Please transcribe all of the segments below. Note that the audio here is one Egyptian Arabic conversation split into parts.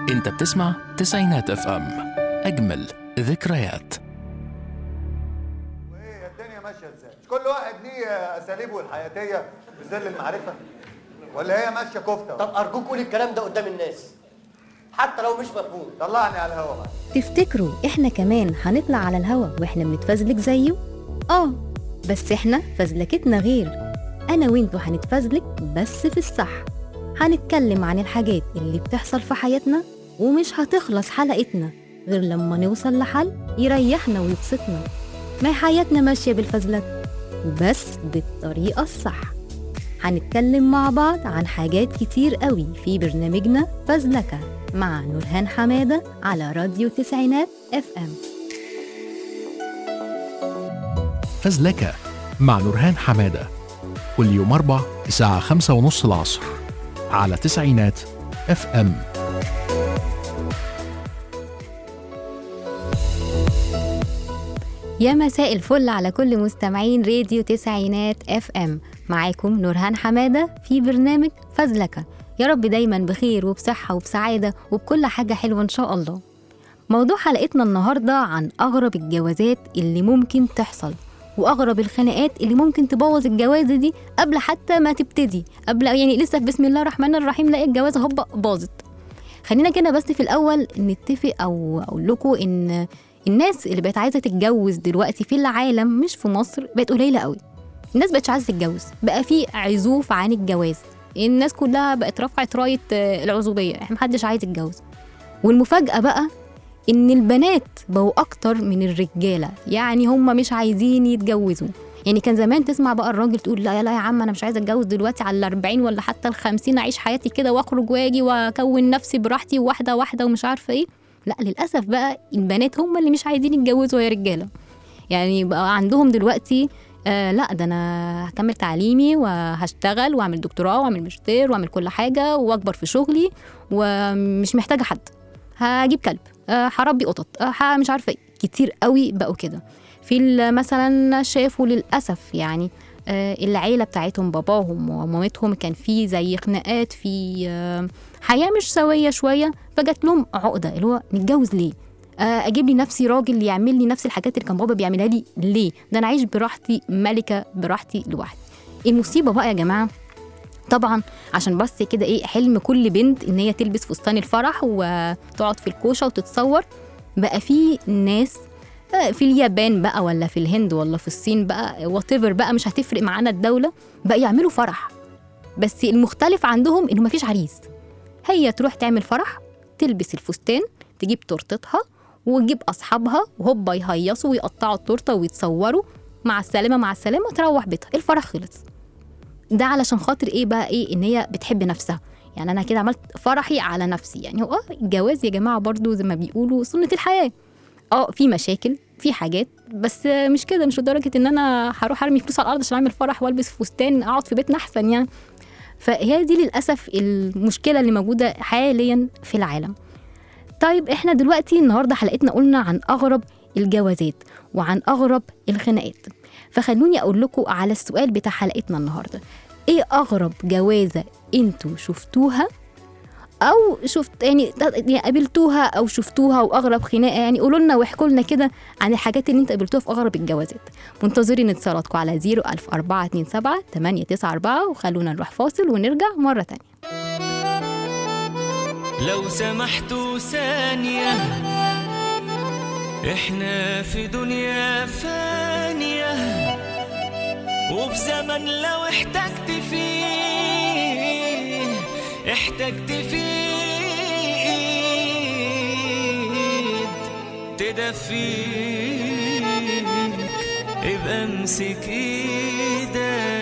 انت بتسمع تسعينات اف ام اجمل ذكريات وايه يا الدنيا ماشيه ازاي؟ مش كل واحد ليه اساليبه الحياتيه في ظل المعرفه؟ ولا هي ماشيه كفته؟ طب ارجوك قول الكلام ده قدام الناس حتى لو مش مفهوم طلعني على الهوا بقى تفتكروا احنا كمان هنطلع على الهوا واحنا بنتفزلك زيه؟ اه بس احنا فزلكتنا غير انا وانتوا هنتفزلك بس في الصح هنتكلم عن الحاجات اللي بتحصل في حياتنا ومش هتخلص حلقتنا غير لما نوصل لحل يريحنا ويبسطنا ما هي حياتنا ماشية بالفزلك وبس بالطريقة الصح هنتكلم مع بعض عن حاجات كتير قوي في برنامجنا فزلكة مع نورهان حمادة على راديو تسعينات اف ام فزلكة مع نورهان حمادة كل يوم أربع الساعة خمسة ونص العصر على تسعينات اف ام يا مساء الفل على كل مستمعين راديو تسعينات اف ام معاكم نورهان حمادة في برنامج فزلكة يا رب دايما بخير وبصحة وبسعادة وبكل حاجة حلوة ان شاء الله موضوع حلقتنا النهاردة عن أغرب الجوازات اللي ممكن تحصل وأغرب الخناقات اللي ممكن تبوظ الجوازة دي قبل حتى ما تبتدي قبل يعني لسه بسم الله الرحمن الرحيم لاقي الجوازة هوبا باظت خلينا كده بس في الأول نتفق أو أقول لكم إن الناس اللي بقت عايزة تتجوز دلوقتي في العالم مش في مصر بقت قليلة قوي الناس بقتش عايزة تتجوز بقى في عزوف عن الجواز الناس كلها بقت رفعت راية آه، العزوبية احنا محدش عايز يتجوز والمفاجأة بقى ان البنات بقوا اكتر من الرجاله يعني هم مش عايزين يتجوزوا يعني كان زمان تسمع بقى الراجل تقول لا لا يا عم انا مش عايزه اتجوز دلوقتي على الأربعين ولا حتى الخمسين اعيش حياتي كده واخرج واجي واكون نفسي براحتي واحده واحده ومش عارفه ايه لا للاسف بقى البنات هم اللي مش عايزين يتجوزوا يا رجاله يعني بقى عندهم دلوقتي آه لا ده انا هكمل تعليمي وهشتغل واعمل دكتوراه واعمل ماجستير واعمل كل حاجه واكبر في شغلي ومش محتاجه حد هجيب كلب آه، هربي قطط آه، ه- مش عارفه ايه كتير قوي بقوا كده في ال- مثلا شافوا للاسف يعني آه، العيله بتاعتهم باباهم ومامتهم كان في زي خناقات في آه، حياه مش سويه شويه فجات لهم عقده اللي هو نتجوز ليه آه، اجيب لي نفسي راجل يعمل لي نفس الحاجات اللي كان بابا بيعملها لي ليه ده انا اعيش براحتي ملكه براحتي لوحدي المصيبه بقى يا جماعه طبعا عشان بس كده ايه حلم كل بنت ان هي تلبس فستان الفرح وتقعد في الكوشه وتتصور بقى في ناس آه، في اليابان بقى ولا في الهند ولا في الصين بقى وات بقى مش هتفرق معانا الدوله بقى يعملوا فرح بس المختلف عندهم انه مفيش عريس هي تروح تعمل فرح تلبس الفستان تجيب تورتتها وتجيب اصحابها وهوبا يهيصوا ويقطعوا التورته ويتصوروا مع السلامه مع السلامه تروح بيتها الفرح خلص ده علشان خاطر ايه بقى ايه ان هي بتحب نفسها يعني انا كده عملت فرحي على نفسي يعني هو اه الجواز يا جماعه برضو زي ما بيقولوا سنه الحياه اه في مشاكل في حاجات بس مش كده مش لدرجه ان انا هروح ارمي فلوس على الارض عشان اعمل فرح والبس فستان اقعد في بيتنا احسن يعني فهي دي للاسف المشكله اللي موجوده حاليا في العالم طيب احنا دلوقتي النهارده حلقتنا قلنا عن اغرب الجوازات وعن اغرب الخناقات فخلوني اقول لكم على السؤال بتاع حلقتنا النهارده ايه اغرب جوازه انتوا شفتوها او شفت يعني يعني قابلتوها او شفتوها واغرب خناقه يعني قولوا لنا واحكوا لنا كده عن الحاجات اللي انتوا قابلتوها في اغرب الجوازات منتظرين اتصالاتكم على 01427 894 وخلونا نروح فاصل ونرجع مره تانية لو سمحتوا ثانية احنا في دنيا فانية وفي زمن لو احتجت فيه احتجت فيه ايد تدفيك ابقى امسك ايدك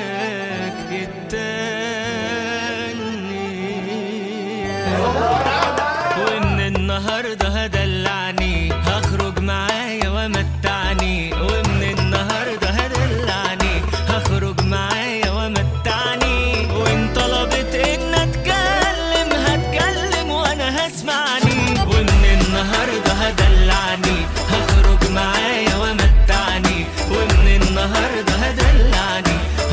التانية وان النهارده هدلعني هخرج معايا ومتعني وان النهارده هدلعني هخرج معايا ومتعني وان طلبت ان اتكلم هتكلم وانا هسمعني وان النهارده هدلعني هخرج معايا ومتعني وان النهارده هدلعني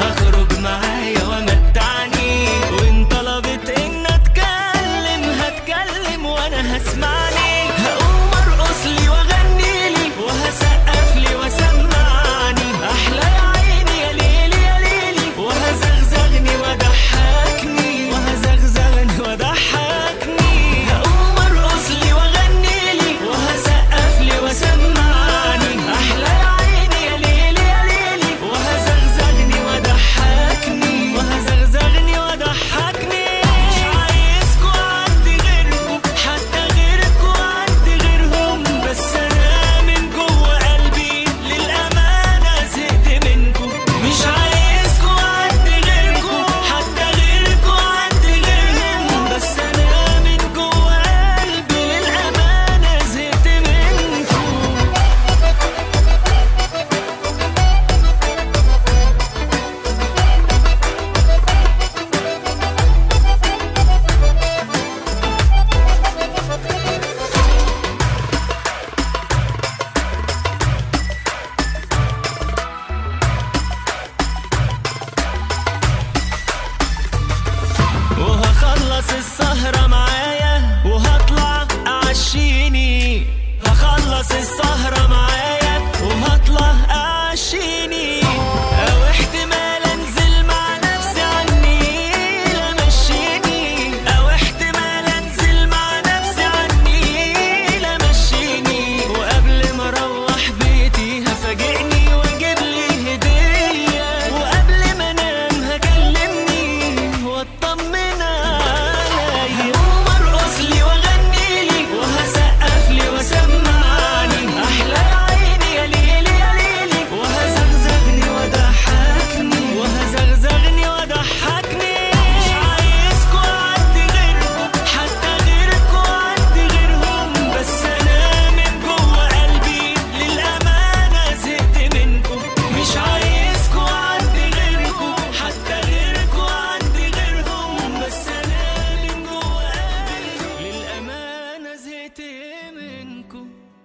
هخلص السهرة معايا وهطلع أعشيني هخلص السهرة معايا وهطلع أعشيني أو احتمال أنزل مع نفسي عني لا مشيني أو احتمال أنزل مع نفسي عني لا مشيني وقبل ما أروح بيتي هفاجئني وأجيب لي هدية وقبل ما أنام هكلمني واطمن عليا وارقص لي واغني لي وهسقف لي وسمعني احلى عيني يا ليلي يا ليلي وهزغزغني وضحكني وهزغزغني وضحكني مش عايزكوا عندي غيركم حتى غيركوا عندي غيرهم بس انا من جوه قلبي للامانه زهقت منكم مش عايزكوا عندي غيركم حتى غيركوا عندي غيرهم بس انا من جوه قلبي للامانه زهقت منكم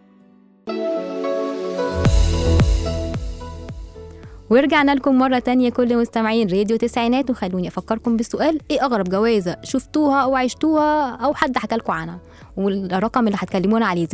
ورجعنا لكم مرة تانية كل مستمعين راديو تسعينات وخلوني أفكركم بالسؤال إيه أغرب جوازة شفتوها أو عشتوها أو حد حكى لكم عنها والرقم اللي هتكلمونا عليه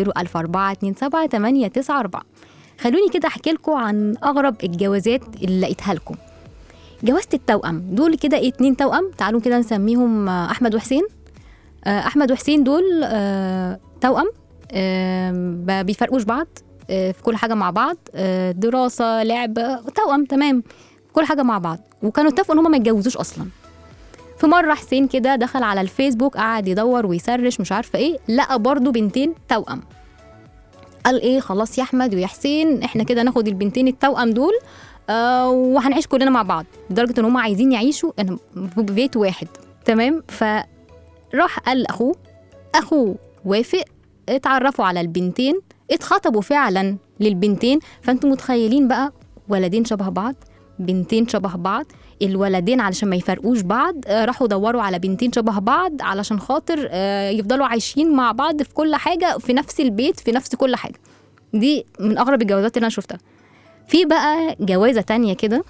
01427 خلوني كده أحكي لكم عن أغرب الجوازات اللي لقيتها لكم جوازة التوأم دول كده إيه اتنين توأم تعالوا كده نسميهم آه، أحمد وحسين آه، أحمد وحسين دول آه، توأم آه، ما بيفرقوش بعض آه، في كل حاجة مع بعض آه، دراسة لعب آه، توأم تمام كل حاجة مع بعض وكانوا اتفقوا إن هما ما يتجوزوش أصلا في مرة حسين كده دخل على الفيسبوك قعد يدور ويسرش مش عارفة إيه لقى برضو بنتين توأم قال إيه خلاص يا أحمد ويا حسين إحنا كده ناخد البنتين التوأم دول آه وهنعيش كلنا مع بعض لدرجة إن هما عايزين يعيشوا إن- في بيت واحد تمام فراح قال لأخوه أخوه وافق اتعرفوا على البنتين اتخطبوا فعلا للبنتين فانتوا متخيلين بقى ولدين شبه بعض بنتين شبه بعض الولدين علشان ما يفرقوش بعض آه، راحوا دوروا على بنتين شبه بعض علشان خاطر آه، يفضلوا عايشين مع بعض في كل حاجة في نفس البيت في نفس كل حاجة دي من أغرب الجوازات اللي أنا شفتها في بقى جوازة تانية كده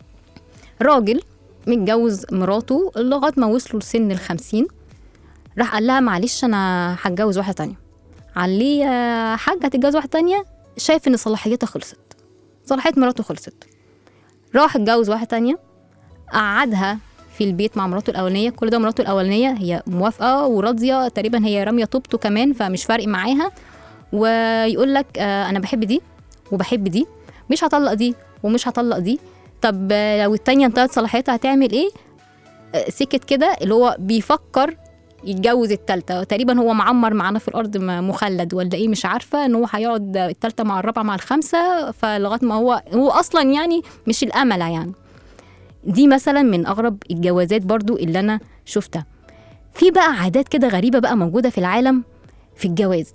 راجل متجوز مراته لغاية ما وصلوا لسن الخمسين راح قال لها معلش أنا هتجوز واحدة تانية قال لي يا حاج هتتجوز واحدة تانية شايف إن صلاحيتها خلصت صلاحية مراته خلصت راح اتجوز واحدة تانية قعدها في البيت مع مراته الأولانية كل ده مراته الأولانية هي موافقة وراضية تقريبا هي رامية طوبته كمان فمش فارق معاها ويقول لك آه أنا بحب دي وبحب دي مش هطلق دي ومش هطلق دي طب آه، لو التانية انتهت صلاحيتها هتعمل ايه آه، سكت كده اللي هو بيفكر يتجوز التالتة تقريبا هو معمر معانا في الأرض م- مخلد ولا إيه مش عارفة إن هو هيقعد التالتة مع الرابعة مع الخامسة فلغاية ما هو هو أصلا يعني مش الأملة يعني دي مثلا من أغرب الجوازات برضو اللي أنا شفتها في بقى عادات كده غريبة بقى موجودة في العالم في الجواز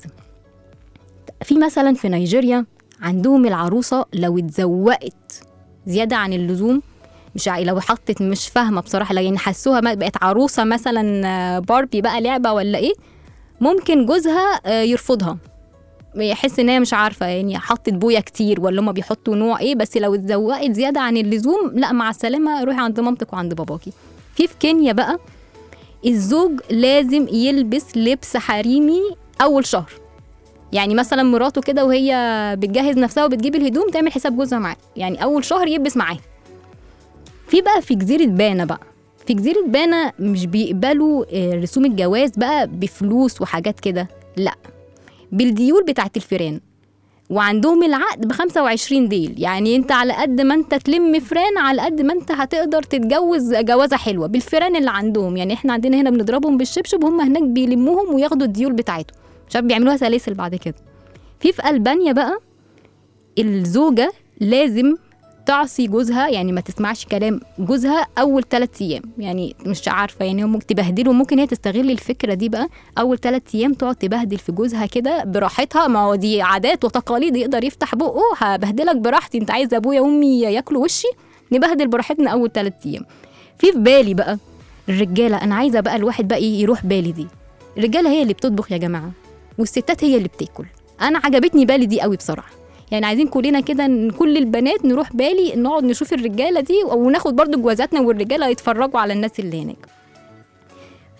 في مثلا في نيجيريا عندهم العروسة لو اتزوقت زيادة عن اللزوم مش ع- لو حطت مش فاهمة بصراحة لا يعني حسوها ما- بقت عروسة مثلا آه، باربي بقى لعبة ولا ايه ممكن جوزها آه، يرفضها يحس ان هي مش عارفه يعني حطت بويا كتير ولا هما بيحطوا نوع ايه بس لو اتزوقت زياده عن اللزوم لا مع السلامه روحي عند مامتك وعند باباكي في في كينيا بقى الزوج لازم يلبس لبس حريمي اول شهر يعني مثلا مراته كده وهي بتجهز نفسها وبتجيب الهدوم تعمل حساب جوزها معاه يعني اول شهر يلبس معاه في بقى في جزيره بانا بقى في جزيره بانا مش بيقبلوا آه، رسوم الجواز بقى بفلوس وحاجات كده لا بالديول بتاعت الفيران وعندهم العقد ب 25 ديل يعني انت على قد ما انت تلم فران على قد ما انت هتقدر تتجوز جوازه حلوه بالفيران اللي عندهم يعني احنا عندنا هنا بنضربهم بالشبشب وهم هناك بيلموهم وياخدوا الديول بتاعتهم مش عارف بيعملوها سلاسل بعد كده في في البانيا بقى الزوجه لازم تعصي جوزها يعني ما تسمعش كلام جوزها اول ثلاث ايام يعني مش عارفه يعني هو ممكن تبهدله ممكن هي تستغل الفكره دي بقى اول ثلاث ايام تقعد تبهدل في جوزها كده براحتها ما هو دي عادات وتقاليد يقدر يفتح بقه هبهدلك براحتي انت عايز ابويا وامي ياكلوا وشي نبهدل براحتنا اول ثلاث ايام في في بالي بقى الرجاله انا عايزه بقى الواحد بقى ايه يروح بالي دي الرجاله هي اللي بتطبخ يا جماعه والستات هي اللي بتاكل انا عجبتني بالي دي قوي بصراحه يعني عايزين كلنا كده ن- كل البنات نروح بالي نقعد نشوف الرجاله دي وناخد برضو جوازاتنا والرجاله يتفرجوا على الناس اللي هناك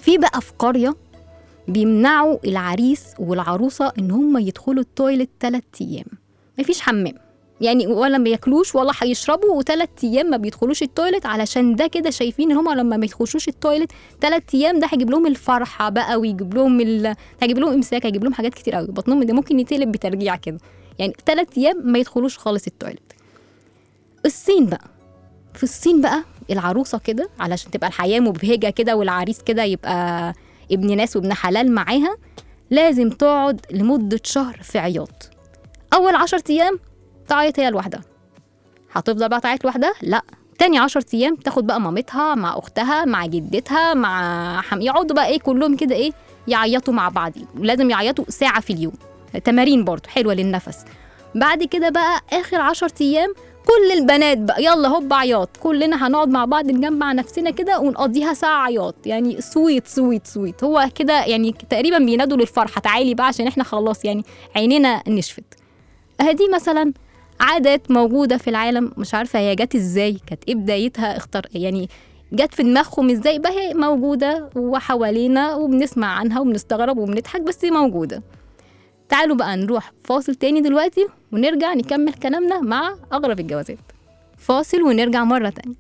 في بقى في قريه بيمنعوا العريس والعروسه ان هم يدخلوا التويلت ثلاث ايام مفيش حمام يعني ولا بياكلوش ولا هيشربوا وثلاث ايام ما بيدخلوش التويلت علشان ده كده شايفين ان هم لما ما يخشوش التويلت ثلاث ايام ده هيجيب لهم الفرحه بقى ويجيب لهم ال... هيجيب لهم امساك هيجيب لهم حاجات كتير قوي بطنهم ده ممكن يتقلب بترجيع كده يعني ثلاث ايام ما يدخلوش خالص التويلت الصين بقى في الصين بقى العروسه كده علشان تبقى الحياه مبهجه كده والعريس كده يبقى ابن ناس وابن حلال معاها لازم تقعد لمده شهر في عياط اول عشر ايام تعيط هي لوحدها هتفضل بقى تعيط لوحدها لا تاني عشر ايام تاخد بقى مامتها مع اختها مع جدتها مع حم... يقعدوا بقى ايه كلهم كده ايه يعيطوا مع بعض لازم يعيطوا ساعه في اليوم تمارين برضو حلوه للنفس بعد كده بقى اخر عشر ايام كل البنات بقى يلا هوب عياط كلنا هنقعد مع بعض نجمع نفسنا كده ونقضيها ساعه عياط يعني سويت سويت سويت هو كده يعني تقريبا بينادوا للفرحه تعالي بقى عشان احنا خلاص يعني عينينا نشفت اهدي مثلا عادات موجودة في العالم مش عارفة هي جت ازاي كانت ايه بدايتها اختار يعني جت في دماغهم ازاي بقى هي موجودة وحوالينا وبنسمع عنها وبنستغرب وبنضحك بس هي موجودة تعالوا بقى نروح فاصل تاني دلوقتي ونرجع نكمل كلامنا مع أغرب الجوازات فاصل ونرجع مرة تانية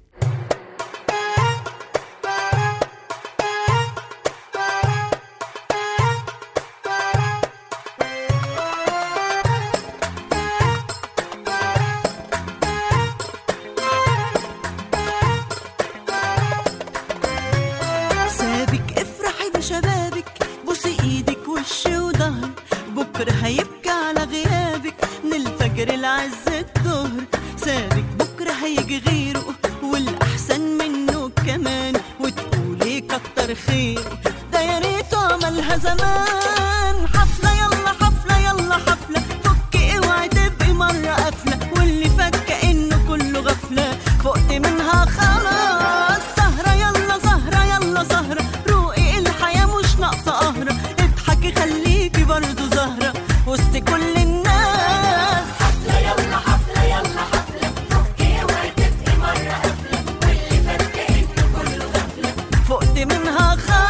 سابك افرحي بشبابك بوسي ايدك وش وظهر بكره هيبكي على غيابك من الفجر لعز الظهر سابك بكره هيجي غيره والاحسن منه كمان وتقولي كتر خيره ده يا ريته عملها زمان حفله يلا حفله يلا حفله فكي اوعي تبقي مره قافله واللي فات كانه كله غفله فقت منها خلاص سهره يلا سهره يلا سهره روقي الحياه مش ناقصه قهره اضحكي خليكي برضه زهره وسط كل الناس حفله يلا حفله يلا حفله فكي اوعي تبقي مره قافله واللي فات كانه كله غفله فقت منها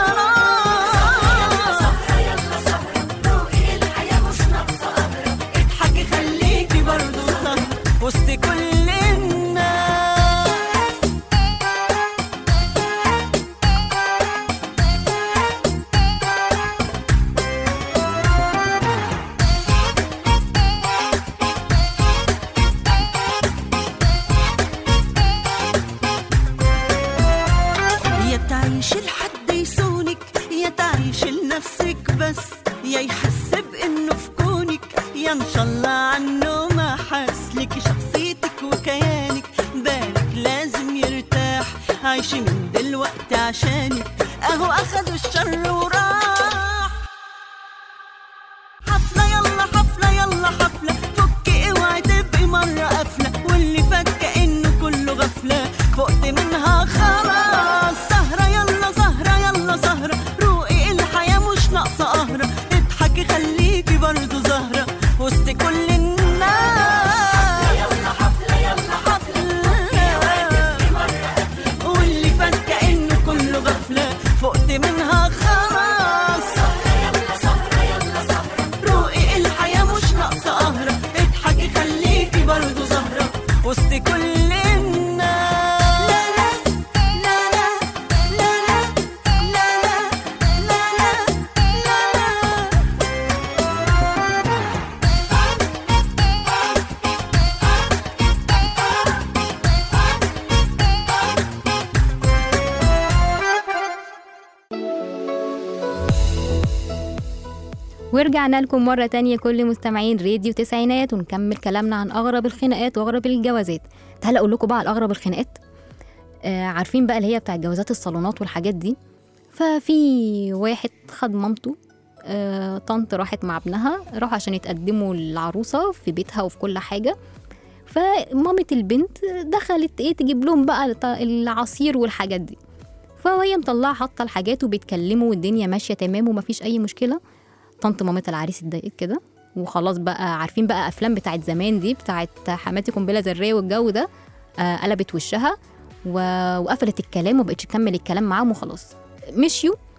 خلاص سهره يلا سهره روقي الحياه مش ناقصه قهره اضحكي خليكي برضه زهره وسط كل الناس يا تعيش لحد يصونك يا تعيش لنفسك بس يا يحس بانه في كونك يا ان شاء الله عنه ما حس لك شخصيتك وكيانك بالك لازم يرتاح عايشي من دلوقتي عشانك اهو اخدوا الشر وراح حفلة يلا حفلة يلا حفلة فكي اوعي تبقي مرة قافلة واللي فات كأنه كله غفلة فقت منها خلاص سهرة يلا سهرة يلا سهرة روقي الحياة مش ناقصة قهرة اضحكي خليكي برضه زهرة وسط كل الناس يلا حفلة يلا حفلة واللي فات كأنه كله غفلة فقت منها خلاص روقي الحياة مش ناقصة قهرة اضحكي خليكي برضه زهرة وسط كل الناس لا لا لا لا لا لا لا لا لا لا ورجعنا لكم مرة تانية كل مستمعين راديو تسعينات ونكمل كلامنا عن أغرب الخناقات وأغرب الجوازات تعالى أقول لكم بقى على أغرب الخناقات آه عارفين بقى اللي هي بتاع جوازات الصالونات والحاجات دي ففي واحد خد مامته آه طنط راحت مع ابنها راحوا عشان يتقدموا للعروسة في بيتها وفي كل حاجة فمامة البنت دخلت ايه تجيب لهم بقى الط- العصير والحاجات دي فهي مطلعة حاطة الحاجات وبيتكلموا والدنيا ماشية تمام ومفيش أي مشكلة طنط مامة العريس اتضايقت كده وخلاص بقى عارفين بقى افلام بتاعت زمان دي بتاعت حماتي قنبله ذريه والجو ده آه قلبت وشها و... وقفلت الكلام ومبقتش تكمل الكلام معاهم وخلاص مشيوا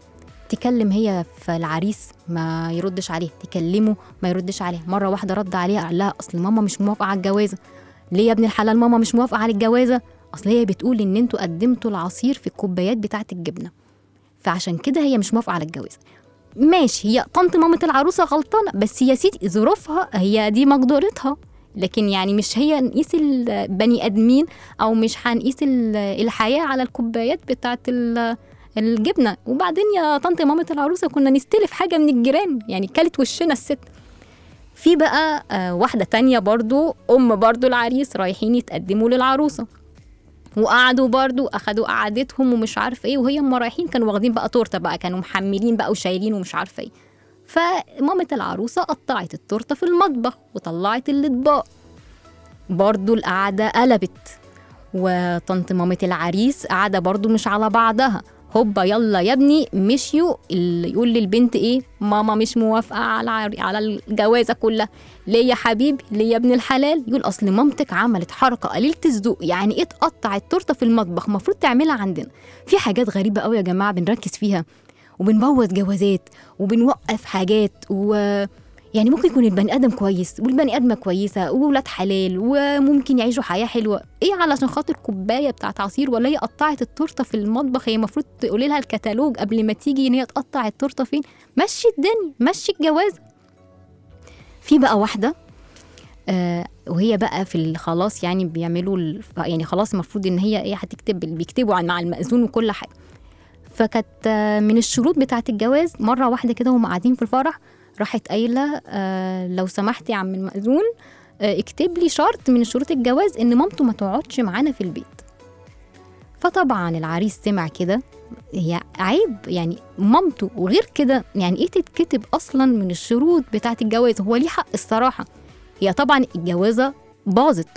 تكلم هي في العريس ما يردش عليها تكلمه ما يردش عليها مره واحده رد عليها قال لها اصل ماما مش موافقه على الجوازه ليه يا ابن الحلال ماما مش موافقه على الجوازه اصل هي بتقول ان انتوا قدمتوا العصير في الكوبايات بتاعه الجبنه فعشان كده هي مش موافقه على الجواز ماشي هي طنط مامة العروسة غلطانة بس يا سيدي ظروفها هي دي مقدرتها لكن يعني مش هي نقيس البني ادمين او مش هنقيس ال- الحياه على الكوبايات بتاعت ال- الجبنه وبعدين يا طنط مامة العروسه كنا نستلف حاجه من الجيران يعني كلت وشنا الست في بقى آه، واحده تانية برضو ام برضو العريس رايحين يتقدموا للعروسه وقعدوا برضو اخدوا قعدتهم ومش عارفه ايه وهي اما رايحين كانوا واخدين بقى تورته بقى كانوا محملين بقى وشايلين ومش عارفه ايه فمامة العروسة قطعت التورتة في المطبخ وطلعت الأطباق برضو القعدة قلبت وطنط مامة العريس قاعدة برضو مش على بعضها هوبا يلا يا ابني مشيوا اللي يقول للبنت ايه ماما مش موافقة على على الجوازة كلها ليه يا حبيبي ليه يا ابن الحلال يقول اصل مامتك عملت حركة قليلة الذوق يعني ايه تقطع التورتة في المطبخ المفروض تعملها عندنا في حاجات غريبة قوي يا جماعة بنركز فيها وبنبوظ جوازات وبنوقف حاجات و يعني ممكن يكون البني ادم كويس والبني ادمه كويسه وولاد حلال وممكن يعيشوا حياه حلوه ايه علشان خاطر كوبايه بتاعت عصير ولا هي قطعت التورته في المطبخ هي المفروض تقولي لها الكتالوج قبل ما تيجي ان هي تقطع التورته فين مشي الدنيا مشي الجواز في بقى واحده آه وهي بقى في ال- خلاص يعني بيعملوا ال- يعني خلاص المفروض ان هي ايه هتكتب بيكتبوا عن مع المأذون وكل حاجه فكانت آه، من الشروط بتاعه الجواز مره واحده كده وهم قاعدين في الفرح راحت قايله آه لو سمحت يا عم المأذون آه اكتب لي شرط من شروط الجواز ان مامته ما تقعدش معانا في البيت فطبعا العريس سمع كده هي عيب يعني مامته وغير كده يعني ايه تتكتب اصلا من الشروط بتاعه الجواز هو ليه حق الصراحه هي طبعا الجوازه باظت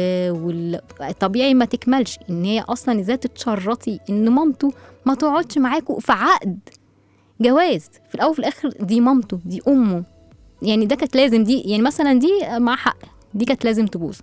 والطبيعي ما تكملش ان هي اصلا ازاي تتشرطي ان مامته ما تقعدش معاكوا في عقد جواز في الاول وفي الاخر دي مامته دي امه يعني ده كانت لازم دي يعني مثلا دي مع حق دي كانت لازم تبوظ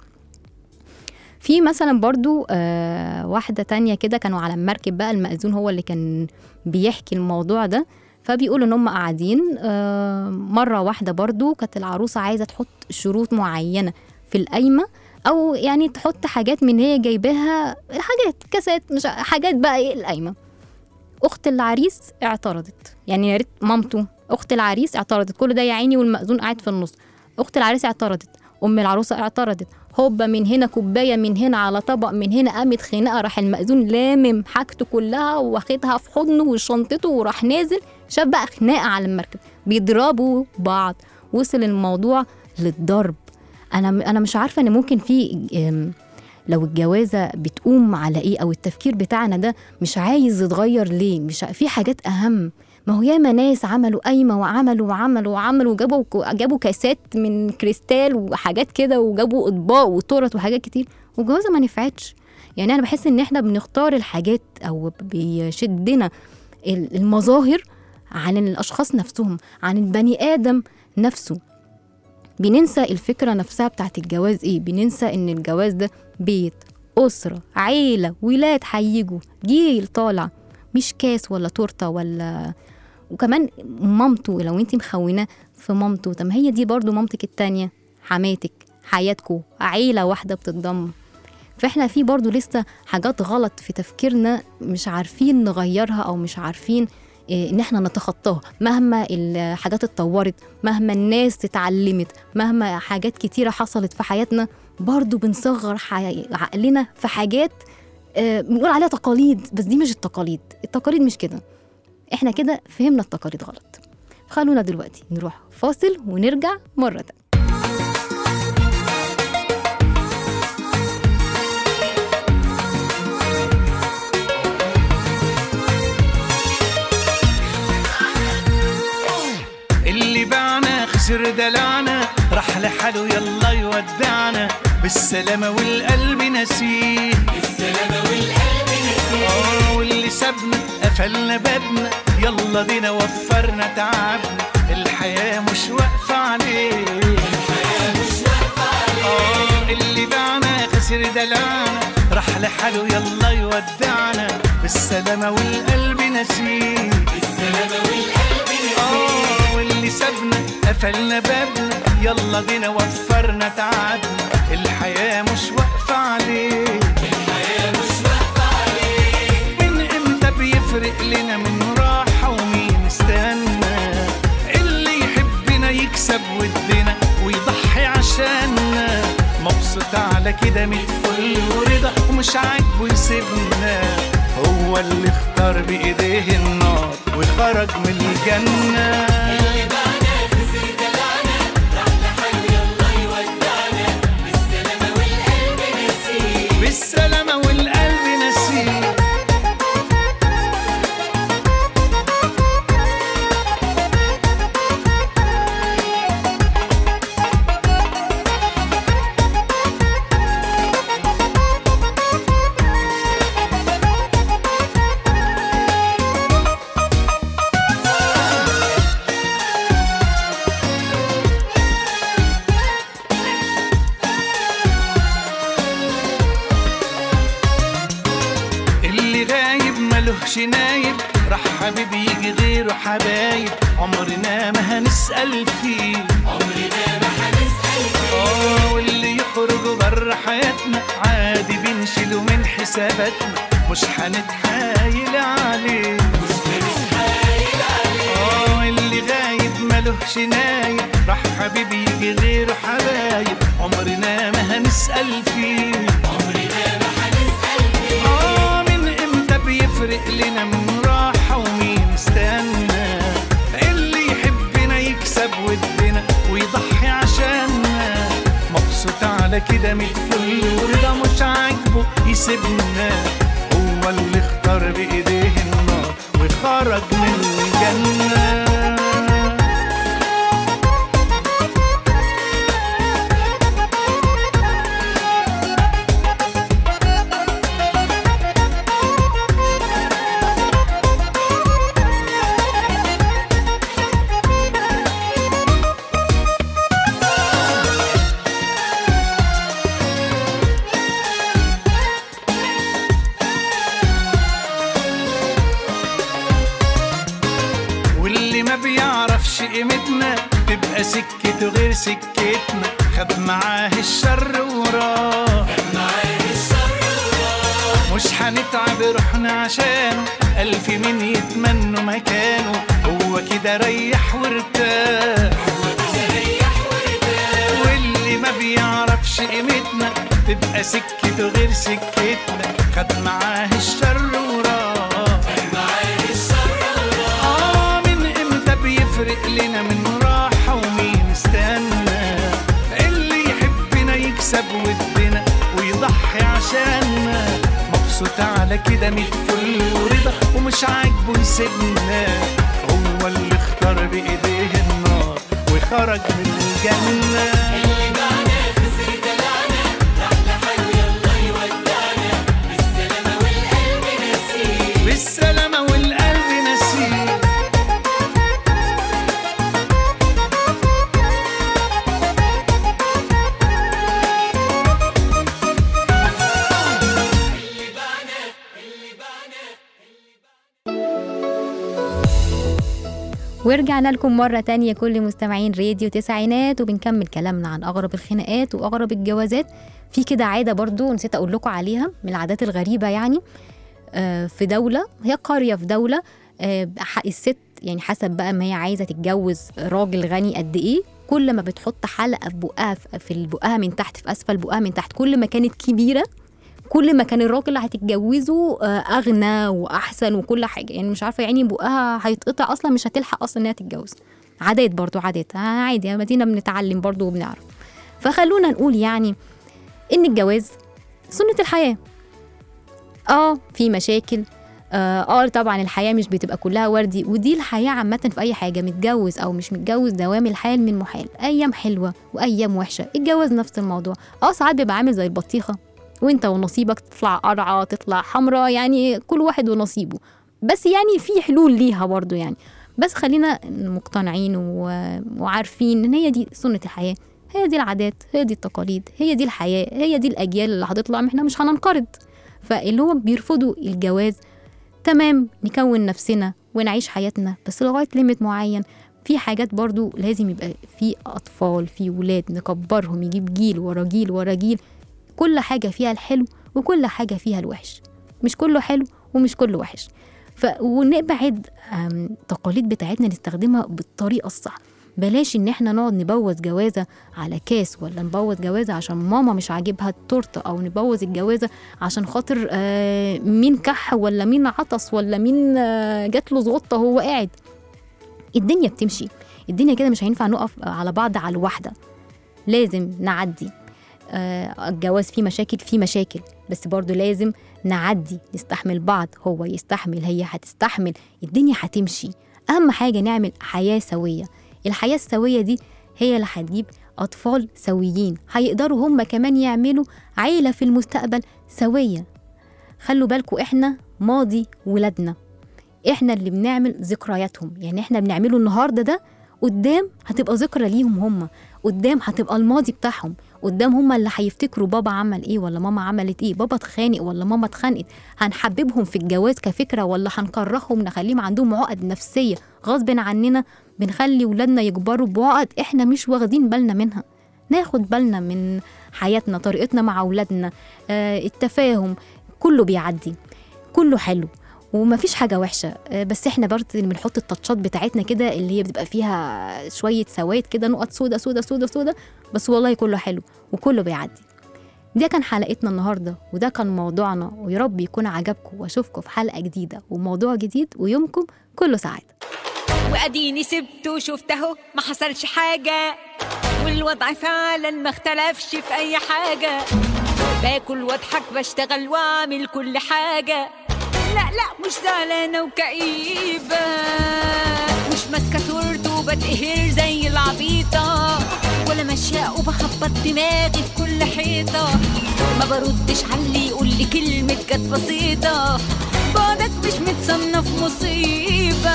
في مثلا برضو آه واحدة تانية كده كانوا على المركب بقى المأذون هو اللي كان بيحكي الموضوع ده فبيقولوا ان هم قاعدين آه مرة واحدة برضو كانت العروسة عايزة تحط شروط معينة في القايمة او يعني تحط حاجات من هي جايباها حاجات كاسات مش حاجات بقى ايه القايمة اخت العريس اعترضت يعني يا ريت مامته اخت العريس اعترضت كل ده يا عيني والمأذون قاعد في النص اخت العريس اعترضت ام العروسه اعترضت هوبا من هنا كوبايه من هنا على طبق من هنا قامت خناقه راح المأذون لامم حاجته كلها واخدها في حضنه وشنطته وراح نازل شاف بقى خناقه على المركب بيضربوا بعض وصل الموضوع للضرب انا انا مش عارفه ان ممكن في أم، لو الجوازه بتقوم على ايه او التفكير بتاعنا ده مش عايز يتغير ليه مش ع- في حاجات اهم ما هو ياما ناس عملوا قايمه وعملوا وعملوا وعملوا وجابوا جابوا كاسات من كريستال وحاجات كده وجابوا اطباق وتورت وحاجات كتير والجوازه ما نفعتش يعني انا بحس ان احنا بنختار الحاجات او بيشدنا ال- المظاهر عن الاشخاص نفسهم عن البني ادم نفسه بننسى الفكره نفسها بتاعت الجواز ايه بننسى ان الجواز ده بيت اسره عيله ولاد هيجوا جيل طالع مش كاس ولا تورته ولا وكمان مامته لو انت مخونه في مامته طب ما هي دي برضو مامتك التانية حماتك حياتكو عيلة واحدة بتتضم فاحنا في برضو لسه حاجات غلط في تفكيرنا مش عارفين نغيرها او مش عارفين إيه، ان احنا نتخطاها مهما الحاجات اتطورت مهما الناس اتعلمت مهما حاجات كتيرة حصلت في حياتنا برضو بنصغر حي... عقلنا في حاجات آه، بنقول عليها تقاليد بس دي مش التقاليد التقاليد مش كده احنا كده فهمنا التقاليد غلط خلونا دلوقتي نروح فاصل ونرجع مرة تانية اللي باعنا خسر دلعنا راح لحاله يلا يودعنا بالسلامة والقلب نسيه بالسلامة والقلب نسيه واللي سابنا قفلنا بابنا يلا بينا وفرنا تعبنا الحياة مش واقفة عليه الحياة مش واقفة عليه اللي باعنا خسر دلعنا راح لحاله يلا يودعنا بالسلامة والقلب نسيه بالسلامة والقلب قفلنا بابنا يلا بينا وفرنا تعبنا الحياة مش واقفة عليه الحياة مش واقفة عليه من امتى بيفرق لنا من راحة ومين استنى اللي يحبنا يكسب ودنا ويضحي عشاننا مبسوط على كده من فل ورضا ومش عاجبه يسيبنا هو اللي اختار بايديه النار وخرج من الجنه بالسلامة والقلب نسيه اللي غايب ملهش نايب راح حبيب يجي غيره حبايب عمرنا ما هنسأل فيه عمرنا ما هنسأل فيه اه واللي يخرج بره حياتنا عادي بنشيله من حساباتنا مش هنتحايل عليه مش هنتحايل عليه اه اللي غايب ملهش نايب راح حبيب يجي غيره حبايب عمرنا ما هنسأل فيه آه من امتى بيفرق لنا من راحة ومين استنى اللي يحبنا يكسب ودنا ويضحي عشاننا مبسوط على كده متفل ورضا مش عاجبه يسيبنا هو اللي اختار بايديه النار وخرج من الجنه واللي ما بيعرفش قيمتنا تبقى سكته غير سكتنا خد معاه الشر وراه مش هنتعب روحنا عشانه ألف مين يتمنوا مكانه هو كده ريح وارتاح واللي ما بيعرفش قيمتنا تبقى سكته غير سكتنا خد معاه الشر وراه آه من امتى بيفرق لنا من راحة ومين استنى اللي يحبنا يكسب ودنا ويضحي عشاننا مبسوط على كده متفل ورضا ومش عاجبه يسيبنا هو اللي اختار بايديه النار وخرج من الجنه بالسلامة والقلب نسيه ورجعنا لكم مرة تانية كل مستمعين راديو تسعينات وبنكمل كلامنا عن أغرب الخناقات وأغرب الجوازات في كده عادة برضو نسيت أقول لكم عليها من العادات الغريبة يعني آه، في دولة هي قرية في دولة آه، حق الست يعني حسب بقى ما هي عايزة تتجوز راجل غني قد إيه كل ما بتحط حلقة في بقها في بقها من تحت في أسفل بقها من تحت كل ما كانت كبيرة كل ما كان الراجل اللي هتتجوزه آه، اغنى واحسن وكل حاجه يعني مش عارفه يعني بقها هيتقطع اصلا مش هتلحق اصلا انها تتجوز عادات برضو عادات آه، عادي يا مدينه بنتعلم برضو وبنعرف فخلونا نقول يعني ان الجواز سنه الحياه اه في مشاكل اه آه، طبعا الحياه مش بتبقى كلها وردي ودي الحياه عامه في اي حاجه متجوز او مش متجوز دوام الحال من محال ايام حلوه وايام وحشه الجواز نفس الموضوع اه ساعات بيبقى عامل زي البطيخه وانت ونصيبك تطلع قرعه تطلع حمراء يعني كل واحد ونصيبه بس يعني في حلول ليها برضو يعني بس خلينا مقتنعين و- وعارفين ان هي دي سنه الحياه هي دي العادات هي دي التقاليد هي دي الحياه هي دي الاجيال اللي هتطلع ما احنا مش هننقرض فاللي هو بيرفضوا الجواز تمام نكون نفسنا ونعيش حياتنا بس لغايه ليميت معين في حاجات برضو لازم يبقى في اطفال في ولاد نكبرهم يجيب جيل ورا جيل ورا جيل كل حاجه فيها الحلو وكل حاجه فيها الوحش مش كله حلو ومش كله وحش ف... ونبعد آم، التقاليد بتاعتنا نستخدمها بالطريقه الصح بلاش ان احنا نقعد نبوظ جوازه على كاس ولا نبوظ جوازه عشان ماما مش عاجبها التورته او نبوظ الجوازه عشان خاطر آه، مين كح ولا مين عطس ولا مين آه، جات له زغطه وهو قاعد الدنيا بتمشي الدنيا كده مش هينفع نقف على بعض على الواحده لازم نعدي آه، الجواز فيه مشاكل فيه مشاكل بس برضو لازم نعدي نستحمل بعض هو يستحمل هي هتستحمل الدنيا هتمشي أهم حاجة نعمل حياة سوية الحياة السوية دي هي اللي هتجيب أطفال سويين هيقدروا هم كمان يعملوا عيلة في المستقبل سوية خلوا بالكوا إحنا ماضي ولادنا إحنا اللي بنعمل ذكرياتهم يعني إحنا بنعمله النهاردة ده قدام هتبقى ذكرى ليهم هم قدام هتبقى الماضي بتاعهم قدام هم اللي هيفتكروا بابا عمل ايه ولا ماما عملت ايه بابا اتخانق ولا ماما اتخانقت هنحببهم في الجواز كفكره ولا هنكرههم نخليهم عندهم عقد نفسيه غصب عننا بنخلي ولادنا يكبروا بعقد احنا مش واخدين بالنا منها ناخد بالنا من حياتنا طريقتنا مع اولادنا آه التفاهم كله بيعدي كله حلو ومفيش حاجة وحشة آه، بس احنا برضه اللي بنحط التاتشات بتاعتنا كده اللي هي بتبقى فيها شوية سواد كده نقط سودا سودا سودا سودا بس والله كله حلو وكله بيعدي ده كان حلقتنا النهاردة وده كان موضوعنا ويا رب يكون عجبكم واشوفكم في حلقة جديدة وموضوع جديد ويومكم كله سعادة واديني سبته وشفت اهو ما حصلش حاجة والوضع فعلا ما اختلفش في اي حاجة باكل واضحك بشتغل واعمل كل حاجة لا لا مش زعلانة وكئيبة مش ماسكة صورته وبتقهر زي العبيطة ولا ماشية وبخبط دماغي في كل حيطة ما بردش على اللي يقول لي كلمة كانت بسيطة بعدك مش متصنف مصيبة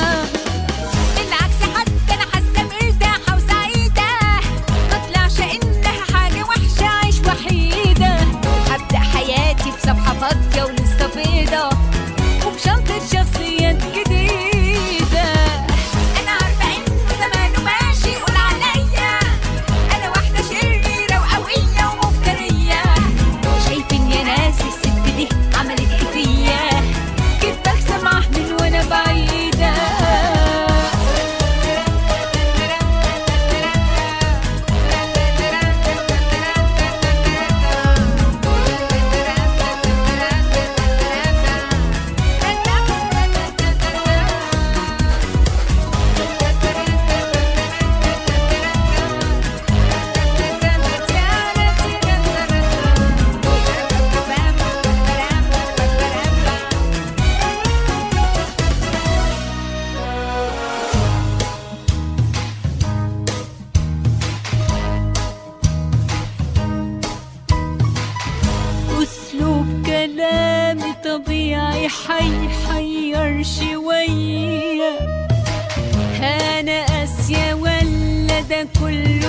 بالعكس حتى انا حاسه مرتاحه وسعيده ما طلعش انها حاجه وحشه عيش وحيده هبدا حياتي بصفحه فاضيه ولسه بيضه وبشنطه شخصيات جديده انا عارفه انه زمانه ماشي يقول عليا انا واحده شريره وقويه ومفتريه شايفين يا ناس الست دي عملت ايه فيا كنت بسمع من وانا بعيده أسلوب كلامي طبيعي حيحير شوية أنا قاسية ولا ده كله